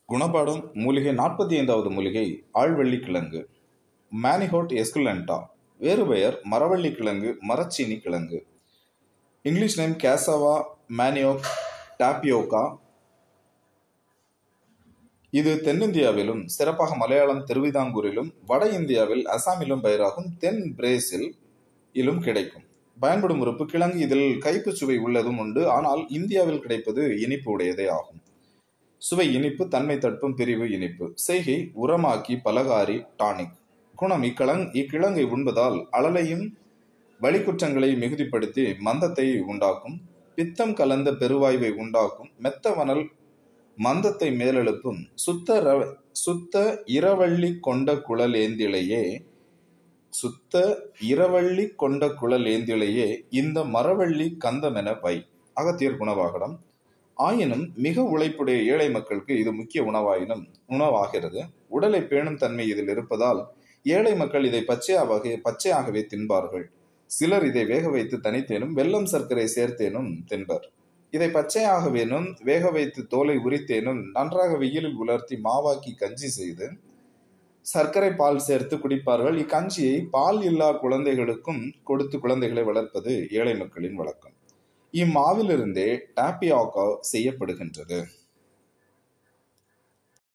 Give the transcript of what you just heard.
குணபாடம் மூலிகை நாற்பத்தி ஐந்தாவது மூலிகை ஆழ்வள்ளி கிழங்கு மேனிஹோட் எஸ்குலென்டா வேறு பெயர் மரவள்ளி கிழங்கு மரச்சீனி கிழங்கு English name cassava manioc tapioca இது தென்னிந்தியாவிலும் சிறப்பாக மலையாளம் திருவிதாங்கூரிலும் வட இந்தியாவில் அசாமிலும் பயிராகும் தென் பிரேசில் இலும் கிடைக்கும் பயன்படும் உறுப்பு கிழங்கு இதில் கைப்பு சுவை உள்ளதும் உண்டு ஆனால் இந்தியாவில் கிடைப்பது இனிப்பு உடையதே ஆகும் சுவை இனிப்பு தன்மை தட்பம் பிரிவு இனிப்பு செய்கை உரமாக்கி பலகாரி டானிக் குணம் இக்கிழங் இக்கிழங்கை உண்பதால் அழலையும் வலிக்குற்றங்களை மிகுதிப்படுத்தி மந்தத்தை உண்டாக்கும் பித்தம் கலந்த பெருவாய்வை உண்டாக்கும் மெத்தவனல் மந்தத்தை மேலெழுப்பும் சுத்த ர- சுத்த இரவள்ளி கொண்ட குழலேந்திழையே சுத்த இரவள்ளி கொண்ட குழலேந்திழையே இந்த மரவள்ளி கந்தமென வை அகத்தியர் குணவாகடம் ஆயினும் மிக உழைப்புடைய ஏழை மக்களுக்கு இது முக்கிய உணவாயினும் உணவாகிறது உடலை பேணும் தன்மை இதில் இருப்பதால் ஏழை மக்கள் இதை பச்சையாகவே பச்சையாகவே தின்பார்கள் சிலர் இதை வேக வைத்து தனித்தேனும் வெல்லம் சர்க்கரை சேர்த்தேனும் தின்பர் இதை பச்சையாகவேனும் வேக வைத்து தோலை உரித்தேனும் நன்றாக வெயிலில் உலர்த்தி மாவாக்கி கஞ்சி செய்து சர்க்கரை பால் சேர்த்து குடிப்பார்கள் இக்கஞ்சியை பால் இல்லா குழந்தைகளுக்கும் கொடுத்து குழந்தைகளை வளர்ப்பது ஏழை மக்களின் வழக்கம் இம்மாவிலிருந்தே டாப்பியாக்கா செய்யப்படுகின்றது